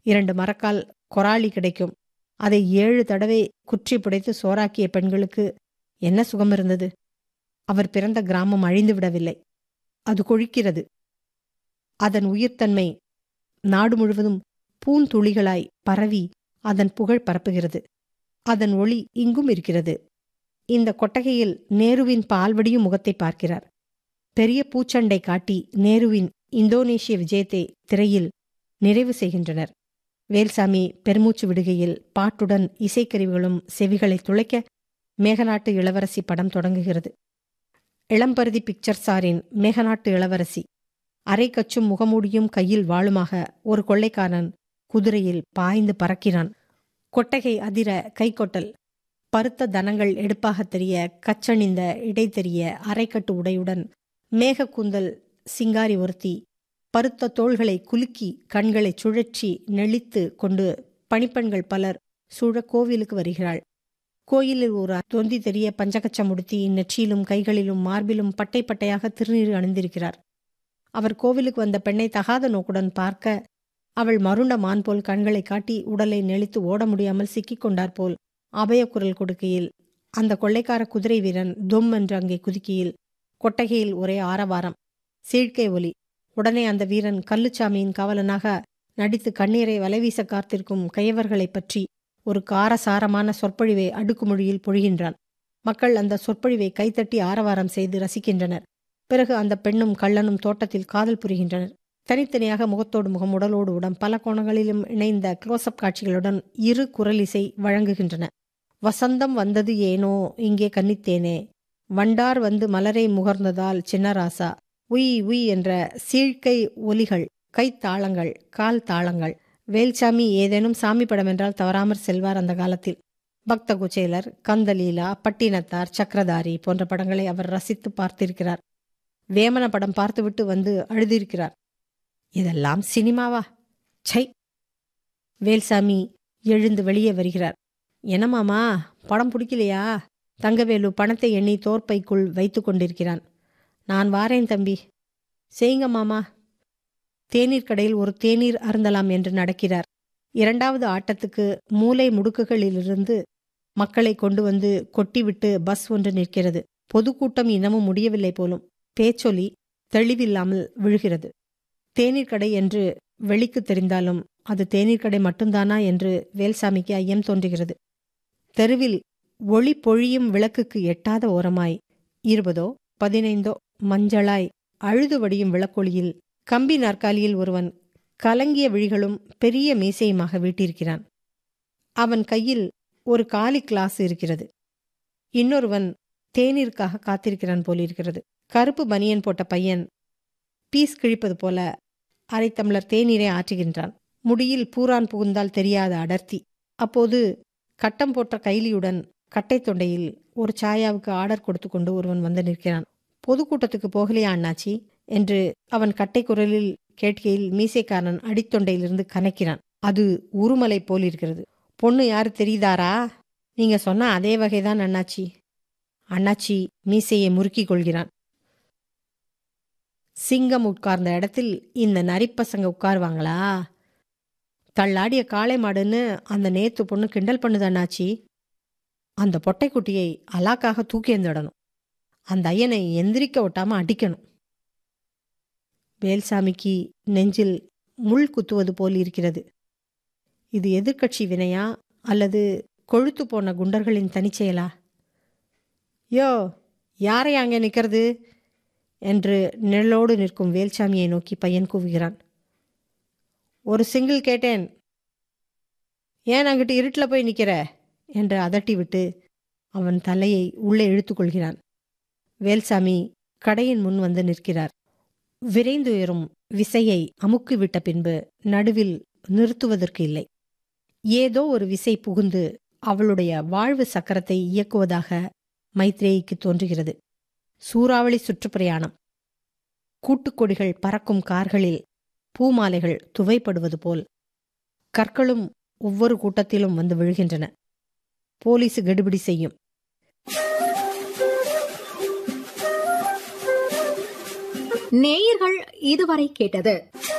இரண்டு மரக்கால் கொராலி கிடைக்கும் அதை ஏழு தடவை குற்றி புடைத்து சோறாக்கிய பெண்களுக்கு என்ன சுகம் இருந்தது அவர் பிறந்த கிராமம் அழிந்து விடவில்லை அது கொழிக்கிறது அதன் உயிர்த்தன்மை நாடு முழுவதும் பூந்துளிகளாய் பரவி அதன் புகழ் பரப்புகிறது அதன் ஒளி இங்கும் இருக்கிறது இந்த கொட்டகையில் நேருவின் பால்வடியும் முகத்தை பார்க்கிறார் பெரிய பூச்சண்டை காட்டி நேருவின் இந்தோனேஷிய விஜயத்தை திரையில் நிறைவு செய்கின்றனர் வேல்சாமி பெருமூச்சு விடுகையில் பாட்டுடன் இசைக்கருவிகளும் செவிகளை துளைக்க மேகநாட்டு இளவரசி படம் தொடங்குகிறது இளம்பருதி பிக்சர்ஸாரின் மேகநாட்டு இளவரசி அரை கச்சும் முகமூடியும் கையில் வாளுமாக ஒரு கொள்ளைக்காரன் குதிரையில் பாய்ந்து பறக்கிறான் கொட்டகை அதிர கைகொட்டல் பருத்த தனங்கள் எடுப்பாகத் தெரிய கச்சணிந்த இடை தெரிய அரைக்கட்டு உடையுடன் மேகக்கூந்தல் சிங்காரி ஒருத்தி பருத்த தோள்களை குலுக்கி கண்களை சுழற்றி நெளித்து கொண்டு பணிப்பெண்கள் பலர் சூழ கோவிலுக்கு வருகிறாள் கோயிலில் ஒரு தொந்தி தெரிய பஞ்சகச்சம் உடுத்தி நெற்றியிலும் கைகளிலும் மார்பிலும் பட்டை பட்டையாக திருநீர் அணிந்திருக்கிறார் அவர் கோவிலுக்கு வந்த பெண்ணை தகாத நோக்குடன் பார்க்க அவள் மருண்ட மான் போல் கண்களை காட்டி உடலை நெளித்து ஓட முடியாமல் சிக்கிக் கொண்டார் போல் அபயக்குரல் கொடுக்கையில் அந்த கொள்ளைக்கார குதிரை வீரன் தொம் என்று அங்கே குதிக்கையில் கொட்டகையில் ஒரே ஆரவாரம் சீழ்க்கை ஒலி உடனே அந்த வீரன் கல்லுச்சாமியின் காவலனாக நடித்து கண்ணீரை வலைவீச காத்திருக்கும் கையவர்களைப் பற்றி ஒரு காரசாரமான சொற்பொழிவை அடுக்குமொழியில் பொழிகின்றான் மக்கள் அந்த சொற்பொழிவை கைத்தட்டி ஆரவாரம் செய்து ரசிக்கின்றனர் பிறகு அந்த பெண்ணும் கள்ளனும் தோட்டத்தில் காதல் புரிகின்றனர் தனித்தனியாக முகத்தோடு முகம் உடலோடு உடம் பல கோணங்களிலும் இணைந்த க்ளோஸ்அப் காட்சிகளுடன் இரு குரலிசை வழங்குகின்றன வசந்தம் வந்தது ஏனோ இங்கே கன்னித்தேனே வண்டார் வந்து மலரை முகர்ந்ததால் சின்னராசா உய் உய் என்ற சீழ்க்கை ஒலிகள் கைத்தாளங்கள் கால் தாளங்கள் வேல்சாமி ஏதேனும் சாமி படம் என்றால் தவறாமற் செல்வார் அந்த காலத்தில் பக்த குச்சேலர் கந்தலீலா பட்டினத்தார் சக்கரதாரி போன்ற படங்களை அவர் ரசித்து பார்த்திருக்கிறார் வேமன படம் பார்த்துவிட்டு வந்து அழுதிருக்கிறார் இதெல்லாம் சினிமாவா சை வேல்சாமி எழுந்து வெளியே வருகிறார் என்ன மாமா படம் பிடிக்கலையா தங்கவேலு பணத்தை எண்ணி தோற்பைக்குள் வைத்து கொண்டிருக்கிறான் நான் வாரேன் தம்பி செய்யுங்க மாமா தேநீர் கடையில் ஒரு தேநீர் அருந்தலாம் என்று நடக்கிறார் இரண்டாவது ஆட்டத்துக்கு மூலை முடுக்குகளிலிருந்து மக்களை கொண்டு வந்து கொட்டிவிட்டு பஸ் ஒன்று நிற்கிறது பொதுக்கூட்டம் இன்னமும் முடியவில்லை போலும் பேச்சொலி தெளிவில்லாமல் விழுகிறது தேநீர் கடை என்று வெளிக்கு தெரிந்தாலும் அது தேநீர் கடை மட்டும்தானா என்று வேல்சாமிக்கு ஐயம் தோன்றுகிறது தெருவில் ஒளி பொழியும் விளக்குக்கு எட்டாத ஓரமாய் இருபதோ பதினைந்தோ மஞ்சளாய் அழுது வடியும் விளக்கொளியில் கம்பி நாற்காலியில் ஒருவன் கலங்கிய விழிகளும் பெரிய மீசையுமாக வீட்டிருக்கிறான் அவன் கையில் ஒரு காலி கிளாஸ் இருக்கிறது இன்னொருவன் தேநீருக்காக காத்திருக்கிறான் போலிருக்கிறது கருப்பு பனியன் போட்ட பையன் பீஸ் கிழிப்பது போல அரை டம்ளர் தேநீரை ஆற்றுகின்றான் முடியில் பூரான் புகுந்தால் தெரியாத அடர்த்தி அப்போது கட்டம் போட்ட கைலியுடன் கட்டை தொண்டையில் ஒரு சாயாவுக்கு ஆர்டர் கொடுத்து கொண்டு ஒருவன் வந்து நிற்கிறான் பொதுக்கூட்டத்துக்கு போகலையா அண்ணாச்சி என்று அவன் கட்டை குரலில் கேட்கையில் மீசைக்காரன் அடித்தொண்டையிலிருந்து கனக்கிறான் அது உருமலை போல் இருக்கிறது பொண்ணு யாரு தெரியுதாரா நீங்க சொன்ன அதே வகைதான் அண்ணாச்சி அண்ணாச்சி மீசையை முறுக்கிக் கொள்கிறான் சிங்கம் உட்கார்ந்த இடத்தில் இந்த நரிப்பசங்க உட்காருவாங்களா தள்ளாடிய காளை மாடுன்னு அந்த நேத்து பொண்ணு கிண்டல் பண்ணுது அண்ணாச்சி அந்த பொட்டைக்குட்டியை அலாக்காக தூக்கி எந்திடணும் அந்த ஐயனை எந்திரிக்க ஒட்டாம அடிக்கணும் வேல்சாமிக்கு நெஞ்சில் முள் குத்துவது போல் இருக்கிறது இது எதிர்க்கட்சி வினையா அல்லது கொழுத்து போன குண்டர்களின் தனிச்செயலா யோ யாரை அங்கே நிற்கிறது என்று நிழலோடு நிற்கும் வேல்சாமியை நோக்கி பையன் கூவுகிறான் ஒரு சிங்கிள் கேட்டேன் ஏன் அங்கிட்டு இருட்டில் போய் நிற்கிற என்று அதட்டிவிட்டு அவன் தலையை உள்ளே இழுத்துக்கொள்கிறான் வேல்சாமி கடையின் முன் வந்து நிற்கிறார் விரைந்துயரும் விசையை அமுக்கிவிட்ட பின்பு நடுவில் நிறுத்துவதற்கு இல்லை ஏதோ ஒரு விசை புகுந்து அவளுடைய வாழ்வு சக்கரத்தை இயக்குவதாக மைத்ரேயிக்கு தோன்றுகிறது சூறாவளி சுற்றுப்பிரயாணம் கூட்டுக்கொடிகள் பறக்கும் கார்களில் பூமாலைகள் துவைப்படுவது போல் கற்களும் ஒவ்வொரு கூட்டத்திலும் வந்து விழுகின்றன போலீஸ் கெடுபிடி செய்யும் நேயர்கள் இதுவரை கேட்டது